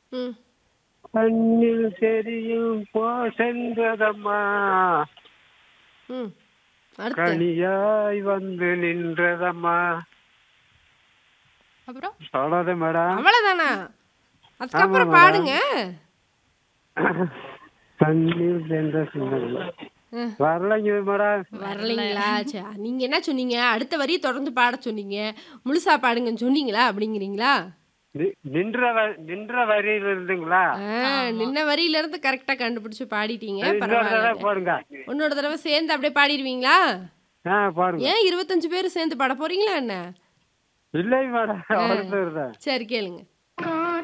ம் கண்ணில் தெரியும் போ சென்றதம்மா ம் அடுத்து கனியாய் வந்து நின்றதம்மா அப்புறம் அவ்வளோதான் மேடம் அவ்வளவுதானா அதுக்கப்புறம் ஆமா, பாடுங்க கண்ணில் சென்ற சின்னதம்மா ம். வரலைங்க மேடம் வரலைங்களா சரி நீங்க என்ன சொன்னீங்க அடுத்த வரி தொடர்ந்து பாட சொன்னீங்க முழுசா பாடுங்கன்னு சொன்னீங்களா அப்படிங்கிறீங்களா நி- நின்ற வ- நின்ற வரியில் இருந்துங்களா ஆ, நின்ன வரியில இருந்து கரெக்டா கண்டுபிடிச்சு பாடிட்டீங்க இன்னொரு தடவை பரவாயில்ல போடுங்க உன்னோட தடவை சேர்ந்து அப்படியே பாடிடுவீங்களா ஆ பாருங்க ஏன் இருபத்தஞ்சு பேர் சேர்ந்து பாட போறீங்களா என்ன இல்லை மேடம் அவ்வளோ தான் சரி கேளுங்க